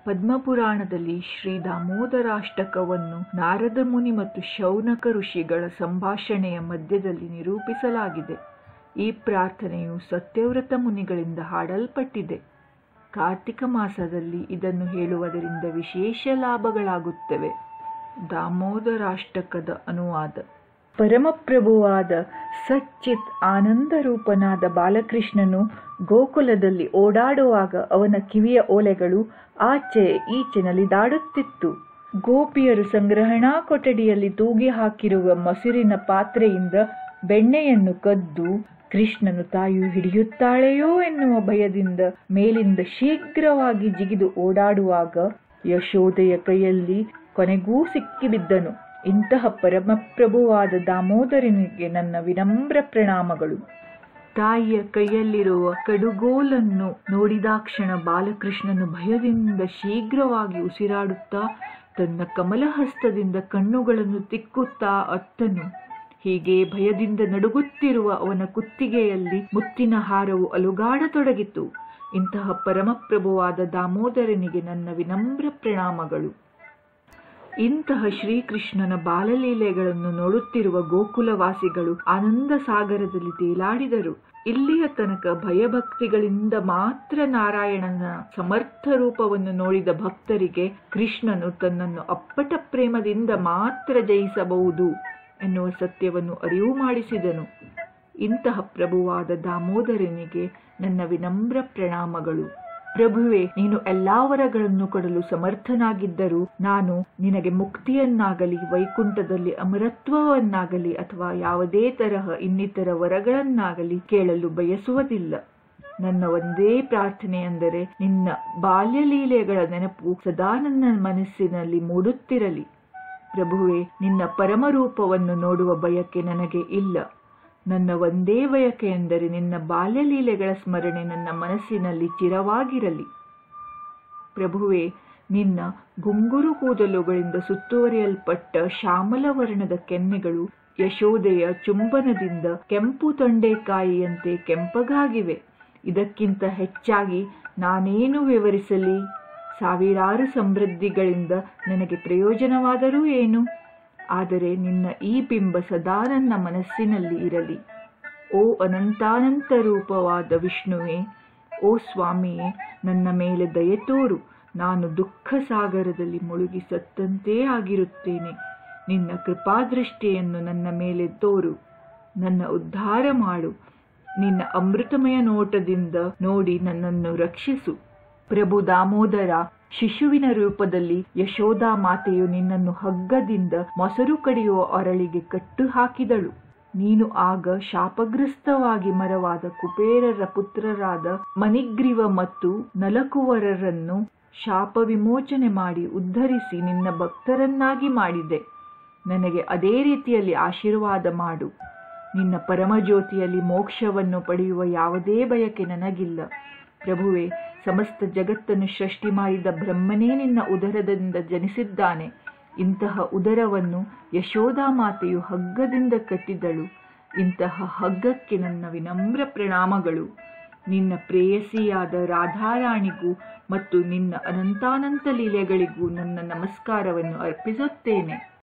ಪದ್ಮಪುರಾಣದಲ್ಲಿ ಶ್ರೀ ದಾಮೋದರಾಷ್ಟಕವನ್ನು ನಾರದ ಮುನಿ ಮತ್ತು ಶೌನಕ ಋಷಿಗಳ ಸಂಭಾಷಣೆಯ ಮಧ್ಯದಲ್ಲಿ ನಿರೂಪಿಸಲಾಗಿದೆ ಈ ಪ್ರಾರ್ಥನೆಯು ಸತ್ಯವ್ರತ ಮುನಿಗಳಿಂದ ಹಾಡಲ್ಪಟ್ಟಿದೆ ಕಾರ್ತಿಕ ಮಾಸದಲ್ಲಿ ಇದನ್ನು ಹೇಳುವುದರಿಂದ ವಿಶೇಷ ಲಾಭಗಳಾಗುತ್ತವೆ ದಾಮೋದರಾಷ್ಟಕದ ಅನುವಾದ ಪರಮಪ್ರಭುವಾದ ಸಚ್ಚಿತ್ ಆನಂದರೂಪನಾದ ಬಾಲಕೃಷ್ಣನು ಗೋಕುಲದಲ್ಲಿ ಓಡಾಡುವಾಗ ಅವನ ಕಿವಿಯ ಓಲೆಗಳು ಆಚೆ ಈಚೆ ನಲಿದಾಡುತ್ತಿತ್ತು ಗೋಪಿಯರು ಸಂಗ್ರಹಣಾ ಕೊಠಡಿಯಲ್ಲಿ ತೂಗಿ ಹಾಕಿರುವ ಮೊಸರಿನ ಪಾತ್ರೆಯಿಂದ ಬೆಣ್ಣೆಯನ್ನು ಕದ್ದು ಕೃಷ್ಣನು ತಾಯಿಯು ಹಿಡಿಯುತ್ತಾಳೆಯೋ ಎನ್ನುವ ಭಯದಿಂದ ಮೇಲಿಂದ ಶೀಘ್ರವಾಗಿ ಜಿಗಿದು ಓಡಾಡುವಾಗ ಯಶೋದೆಯ ಕೈಯಲ್ಲಿ ಕೊನೆಗೂ ಸಿಕ್ಕಿಬಿದ್ದನು ಇಂತಹ ಪರಮಪ್ರಭುವಾದ ದಾಮೋದರನಿಗೆ ನನ್ನ ವಿನಮ್ರ ಪ್ರಣಾಮಗಳು ತಾಯಿಯ ಕೈಯಲ್ಲಿರುವ ಕಡುಗೋಲನ್ನು ನೋಡಿದಾಕ್ಷಣ ಬಾಲಕೃಷ್ಣನು ಭಯದಿಂದ ಶೀಘ್ರವಾಗಿ ಉಸಿರಾಡುತ್ತಾ ತನ್ನ ಕಮಲಹಸ್ತದಿಂದ ಕಣ್ಣುಗಳನ್ನು ತಿಕ್ಕುತ್ತಾ ಅತ್ತನು ಹೀಗೆ ಭಯದಿಂದ ನಡುಗುತ್ತಿರುವ ಅವನ ಕುತ್ತಿಗೆಯಲ್ಲಿ ಮುತ್ತಿನ ಹಾರವು ಅಲುಗಾಡತೊಡಗಿತು ಇಂತಹ ಪರಮಪ್ರಭುವಾದ ದಾಮೋದರನಿಗೆ ನನ್ನ ವಿನಮ್ರ ಪ್ರಣಾಮಗಳು ಇಂತಹ ಶ್ರೀಕೃಷ್ಣನ ಬಾಲಲೀಲೆಗಳನ್ನು ನೋಡುತ್ತಿರುವ ಗೋಕುಲವಾಸಿಗಳು ಆನಂದ ಸಾಗರದಲ್ಲಿ ತೇಲಾಡಿದರು ಇಲ್ಲಿಯ ತನಕ ಭಯಭಕ್ತಿಗಳಿಂದ ಮಾತ್ರ ನಾರಾಯಣನ ಸಮರ್ಥ ರೂಪವನ್ನು ನೋಡಿದ ಭಕ್ತರಿಗೆ ಕೃಷ್ಣನು ತನ್ನನ್ನು ಅಪ್ಪಟ ಪ್ರೇಮದಿಂದ ಮಾತ್ರ ಜಯಿಸಬಹುದು ಎನ್ನುವ ಸತ್ಯವನ್ನು ಅರಿವು ಮಾಡಿಸಿದನು ಇಂತಹ ಪ್ರಭುವಾದ ದಾಮೋದರನಿಗೆ ನನ್ನ ವಿನಮ್ರ ಪ್ರಣಾಮಗಳು ಪ್ರಭುವೆ ನೀನು ಎಲ್ಲಾ ವರಗಳನ್ನು ಕೊಡಲು ಸಮರ್ಥನಾಗಿದ್ದರೂ ನಾನು ನಿನಗೆ ಮುಕ್ತಿಯನ್ನಾಗಲಿ ವೈಕುಂಠದಲ್ಲಿ ಅಮರತ್ವವನ್ನಾಗಲಿ ಅಥವಾ ಯಾವುದೇ ತರಹ ಇನ್ನಿತರ ವರಗಳನ್ನಾಗಲಿ ಕೇಳಲು ಬಯಸುವುದಿಲ್ಲ ನನ್ನ ಒಂದೇ ಪ್ರಾರ್ಥನೆಯೆಂದರೆ ನಿನ್ನ ಬಾಲ್ಯಲೀಲೆಗಳ ನೆನಪು ಸದಾ ನನ್ನ ಮನಸ್ಸಿನಲ್ಲಿ ಮೂಡುತ್ತಿರಲಿ ಪ್ರಭುವೆ ನಿನ್ನ ಪರಮರೂಪವನ್ನು ನೋಡುವ ಬಯಕೆ ನನಗೆ ಇಲ್ಲ ನನ್ನ ಒಂದೇ ಬಯಕೆ ಎಂದರೆ ನಿನ್ನ ಬಾಲ್ಯಲೀಲೆಗಳ ಸ್ಮರಣೆ ನನ್ನ ಮನಸ್ಸಿನಲ್ಲಿ ಚಿರವಾಗಿರಲಿ ಪ್ರಭುವೆ ನಿನ್ನ ಗುಂಗುರು ಕೂದಲುಗಳಿಂದ ಸುತ್ತುವರಿಯಲ್ಪಟ್ಟ ಶ್ಯಾಮಲ ವರ್ಣದ ಕೆನ್ನೆಗಳು ಯಶೋದೆಯ ಚುಂಬನದಿಂದ ಕೆಂಪು ತೊಂಡೆಕಾಯಿಯಂತೆ ಕೆಂಪಗಾಗಿವೆ ಇದಕ್ಕಿಂತ ಹೆಚ್ಚಾಗಿ ನಾನೇನು ವಿವರಿಸಲಿ ಸಾವಿರಾರು ಸಮೃದ್ಧಿಗಳಿಂದ ನನಗೆ ಪ್ರಯೋಜನವಾದರೂ ಏನು ಆದರೆ ನಿನ್ನ ಈ ಬಿಂಬ ಸದಾ ನನ್ನ ಮನಸ್ಸಿನಲ್ಲಿ ಇರಲಿ ಓ ಅನಂತಾನಂತ ರೂಪವಾದ ವಿಷ್ಣುವೇ ಓ ಸ್ವಾಮಿಯೇ ನನ್ನ ಮೇಲೆ ದಯೆ ತೋರು ನಾನು ದುಃಖ ಸಾಗರದಲ್ಲಿ ಮುಳುಗಿ ಸತ್ತಂತೆ ಆಗಿರುತ್ತೇನೆ ನಿನ್ನ ಕೃಪಾದೃಷ್ಟಿಯನ್ನು ನನ್ನ ಮೇಲೆ ತೋರು ನನ್ನ ಉದ್ಧಾರ ಮಾಡು ನಿನ್ನ ಅಮೃತಮಯ ನೋಟದಿಂದ ನೋಡಿ ನನ್ನನ್ನು ರಕ್ಷಿಸು ಪ್ರಭು ದಾಮೋದರ ಶಿಶುವಿನ ರೂಪದಲ್ಲಿ ಯಶೋದಾ ಮಾತೆಯು ನಿನ್ನನ್ನು ಹಗ್ಗದಿಂದ ಮೊಸರು ಕಡಿಯುವ ಅರಳಿಗೆ ಕಟ್ಟು ಹಾಕಿದಳು ನೀನು ಆಗ ಶಾಪಗ್ರಸ್ತವಾಗಿ ಮರವಾದ ಕುಬೇರರ ಪುತ್ರರಾದ ಮನಿಗ್ರೀವ ಮತ್ತು ನಲಕುವರರನ್ನು ಶಾಪ ವಿಮೋಚನೆ ಮಾಡಿ ಉದ್ಧರಿಸಿ ನಿನ್ನ ಭಕ್ತರನ್ನಾಗಿ ಮಾಡಿದೆ ನನಗೆ ಅದೇ ರೀತಿಯಲ್ಲಿ ಆಶೀರ್ವಾದ ಮಾಡು ನಿನ್ನ ಪರಮಜ್ಯೋತಿಯಲ್ಲಿ ಮೋಕ್ಷವನ್ನು ಪಡೆಯುವ ಯಾವುದೇ ಬಯಕೆ ನನಗಿಲ್ಲ ಪ್ರಭುವೆ ಸಮಸ್ತ ಜಗತ್ತನ್ನು ಸೃಷ್ಟಿ ಮಾಡಿದ ಬ್ರಹ್ಮನೇ ನಿನ್ನ ಉದರದಿಂದ ಜನಿಸಿದ್ದಾನೆ ಇಂತಹ ಉದರವನ್ನು ಯಶೋದಾ ಮಾತೆಯು ಹಗ್ಗದಿಂದ ಕಟ್ಟಿದಳು ಇಂತಹ ಹಗ್ಗಕ್ಕೆ ನನ್ನ ವಿನಮ್ರ ಪ್ರಣಾಮಗಳು ನಿನ್ನ ಪ್ರೇಯಸಿಯಾದ ರಾಧಾರಾಣಿಗೂ ಮತ್ತು ನಿನ್ನ ಅನಂತಾನಂತ ಲೀಲೆಗಳಿಗೂ ನನ್ನ ನಮಸ್ಕಾರವನ್ನು ಅರ್ಪಿಸುತ್ತೇನೆ